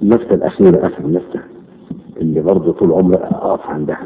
اللفتة الأخيرة آخر لفتة اللي برضه طول عمري أقف عندها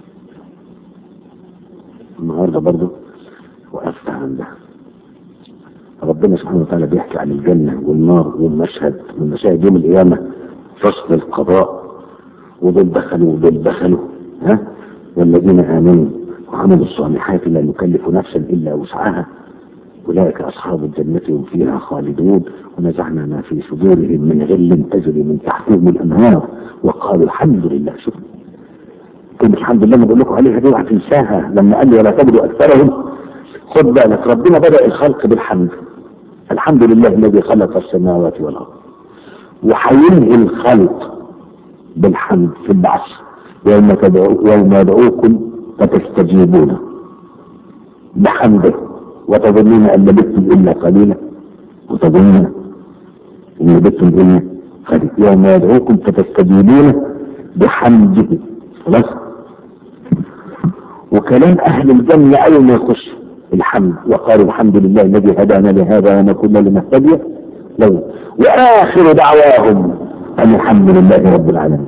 النهارده برضه وقفت عندها ربنا سبحانه وتعالى بيحكي عن الجنة والنار والمشهد والمشاهد يوم القيامة فصل القضاء ودول دخلوا ودول دخلوا ها والذين آمنوا وعملوا الصالحات لا نكلف نفسا إلا وسعها أولئك أصحاب الجنة هم فيها خالدون ونزعنا ما في صدورهم من غل تجري من تحتهم الأنهار وقالوا الحمد لله شوف كلمة الحمد لله ما بقول لكم عليها دي هتنساها لما قال لي ولا تجدوا أكثرهم خد بالك ربنا بدأ الخلق بالحمد الحمد لله الذي خلق السماوات والأرض وحينهي الخلق بالحمد في البعث يوم تدعو يوم يدعوكم فتستجيبون بحمده وتظنون ان لبثتم الا قليلا وتظنون ان لبثتم الا قليلا يوم يدعوكم فتستجيبون بحمده خلاص وكلام اهل الجنه اول ما يخش الحمد وقالوا الحمد لله الذي هدانا لهذا وما كنا لنهتدي لو واخر دعواهم ان الحمد لله رب العالمين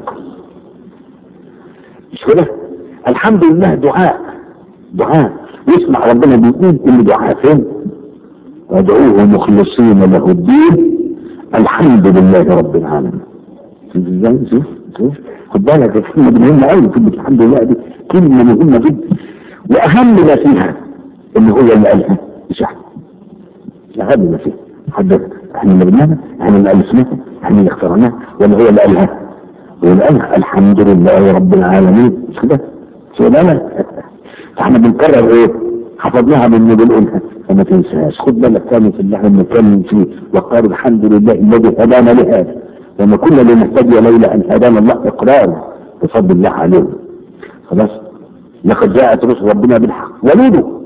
مش كده الحمد لله دعاء دعاء يسمع ربنا بيقول ان دعاء فين وادعوه مخلصين له الدين الحمد لله رب العالمين شوف ازاي شوف شوف خد بالك الكلمه دي مهمه قوي كلمه الحمد لله دي كلمه مهمه جدا واهم ما فيها ان هو اللي قالها مش احنا اهم ما فيها حد احنا اللي بناها احنا اللي الفناها احنا اللي اخترناها ولا هو اللي قالها هو اللي قالها الحمد لله رب العالمين مش كده شو بالك فاحنا بنكرر ايه حفظناها من بنقولها فما تنساهاش خد بالك تاني في اللي احنا بنتكلم فيه وقال الحمد لله الذي هدانا لهذا وما كنا لنهتدي لولا ان هدانا الله اقرار بفضل الله عليهم خلاص لقد جاءت رسل ربنا بالحق ولودوا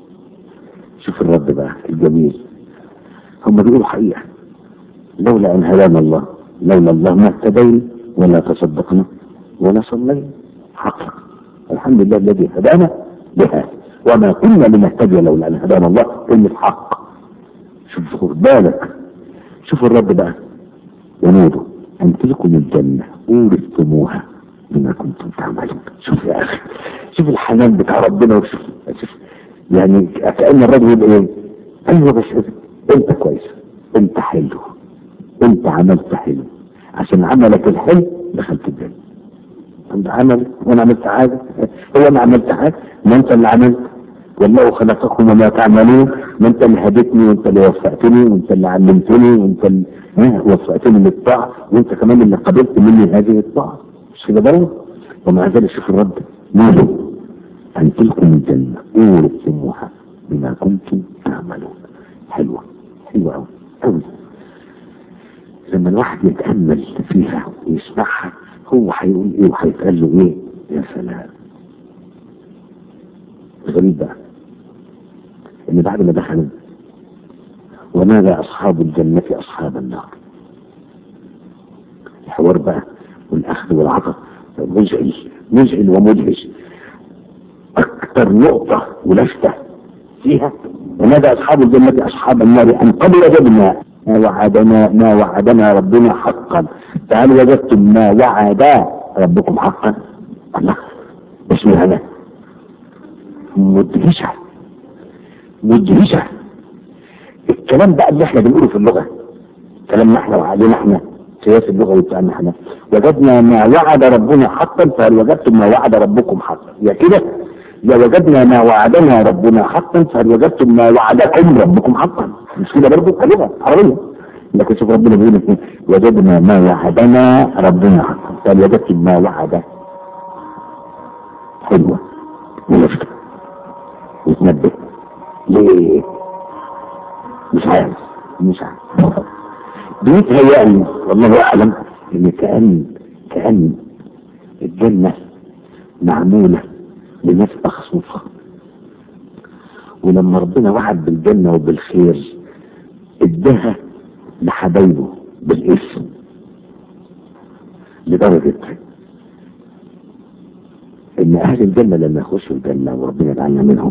شوف الرد بقى الجميل هم بيقولوا حقيقة لولا ان هدانا الله لولا الله ما اهتدينا ولا تصدقنا ولا صلينا حقا الحمد لله الذي هدانا بها وما كنا لنهتدي لولا ان هدانا الله كلمة حق شوف خد بالك شوف الرب بقى ونودوا ان تلكم الجنة اورثتموها بما كنتم تعملون شوف يا اخي شوف الحنان بتاع ربنا وشوف شوف يعني كأن الرجل يقول ايه ايوه بس انت كويس انت حلو انت عملت حلو عشان عملك الحلو دخلت الجنة انت عمل وانا عملت حاجة هو انا عملت حاجة ما انت اللي عملت والله خلقكم وما تعملون ما انت اللي هديتني وانت اللي وفقتني وانت اللي علمتني وانت اللي ها وفقتني للطاعة وانت كمان اللي قبلت مني هذه الطاعة مش كده برضه ومع ذلك شوف الرد ماله أن تلكم الجنة أورثتموها بما كنتم تعملون حلوة حلوة أوي أوي لما الواحد يتأمل فيها ويسمعها هو هيقول إيه وهيتقال له إيه يا سلام غريب بقى إن بعد ما دخلوا ونادى أصحاب الجنة أصحاب النار الحوار بقى والأخذ والعطاء مزعج مزعج ومدهش أكثر نقطة ولفتة فيها ونادى أصحاب الجنة أصحاب النار أن قد وجدنا ما وعدنا ما وعدنا ربنا حقا فهل وجدتم ما وعد ربكم حقا؟ الله بسم الله مدهشة مدهشة الكلام بقى اللي احنا بنقوله في اللغة كلامنا احنا وعلينا احنا سياس اللغوي بتاعنا احنا وجدنا ما وعد ربنا حقا فهل وجدتم ما وعد ربكم حقا يا كده يا وجدنا ما وعدنا ربنا حقا فهل وجدتم ما وعدكم ربكم حقا مش كده برضه كلمة عربية لكن شوف ربنا بيقول ايه وجدنا ما وعدنا ربنا حقا فهل وجدتم ما وعد حلوة ولفتة وتنبه ليه مش عارف مش عارف بيتهيألي والله أعلم إن كأن كأن الجنة معمولة لناس مخصوصة ولما ربنا وعد بالجنة وبالخير اداها لحبايبه بالاسم لدرجة ان اهل الجنة لما يخشوا الجنة وربنا يجعلنا منهم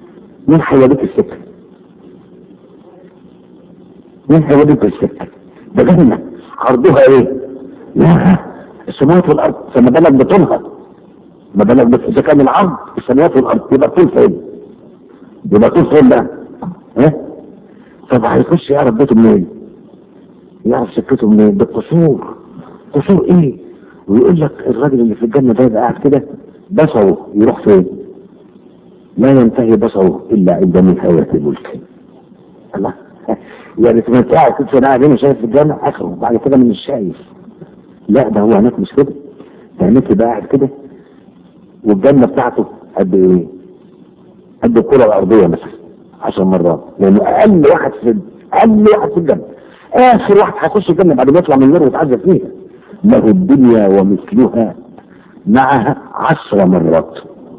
مين هيوديك السكة مين هيوديك السكة ده جنة عرضها ايه؟ لا السماوات والارض فما بالك بطولها ما بالك بس اذا كان العرض السماوات والارض يبقى طول فين؟ يبقى طول فين بقى؟ ها؟ طب هيخش يعرف بيته منين؟ يعرف سكته منين؟ بالقصور قصور ايه؟ ويقول لك الراجل اللي في الجنة ده يبقى قاعد كده بصره يروح فين؟ لا ينتهي بصره الا عند نهاية الملك الله يعني انت قاعد كنت انا قاعد هنا شايف في الجنة اخره بعد كده من مش شايف لا ده هو هناك مش كده ده هناك يبقى قاعد كده والجنة بتاعته قد ايه؟ قد الكرة الأرضية مثلا عشر مرات لأنه أقل واحد في أقل واحد في الجنة آخر واحد هيخش الجنة بعد ما يطلع من النار ويتعذب فيها له الدنيا ومثلها معها عشر مرات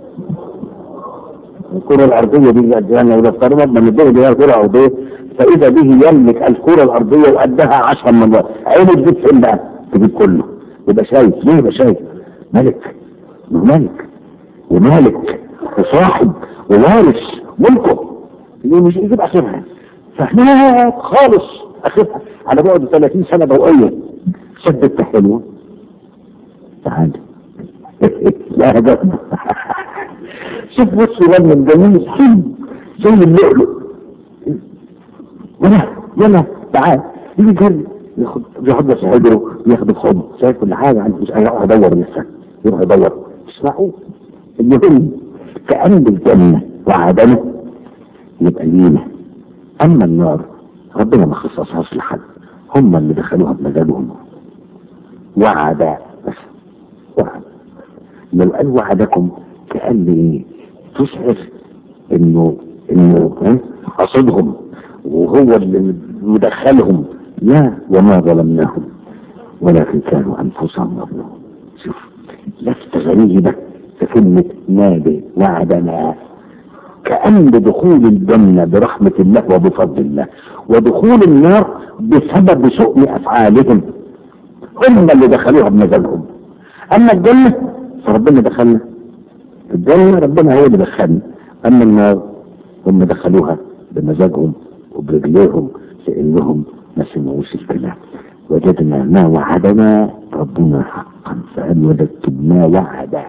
الكرة الأرضية دي يعني لو افترضنا من الدنيا دي هي كرة أرضية فإذا به يملك الكرة الأرضية وقدها عشر مرات عينه تجيب فين بقى؟ تجيب كله يبقى شايف ليه يبقى شايف؟ ملك ملك ومالك وصاحب ووارث ملكه اللي مش يجيب اخرها فهناك خالص اخرها على بعد 30 سنه ضوئيه شدت حلوه تعالى لا ده شوف بص من جميل حلو زي اللؤلؤ يلا يلا تعال يجي جري ياخد ياخد بس حجره ياخد حضن شايف كل حاجه عندي مش يروح يدور لسه يروح يدور تسمعوا المهم كأن الجنة وعدمه يبقى لينا أما النار ربنا ما خصصهاش لحد هم اللي دخلوها بمزاجهم وعد بس وعد لو قال وعدكم كأن ايه تشعر انه انه ها قصدهم وهو اللي مدخلهم لا وما ظلمناهم ولكن كانوا انفسهم يظلمون شوف لفت غريبه في كلمه نادي وعدنا كأن دخول الجنة برحمة الله وبفضل الله ودخول النار بسبب سوء أفعالهم هم اللي دخلوها بمزاجهم أما الجنة فربنا دخلنا الجنة ربنا هو اللي دخلنا أما النار هم دخلوها بمزاجهم وبرجليهم لأنهم ما سمعوش الكلام وجدنا ما وعدنا ربنا حقا فهل وجدتم ما وعد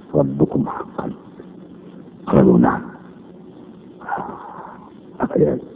ربكم حقا قالوا نعم أبدا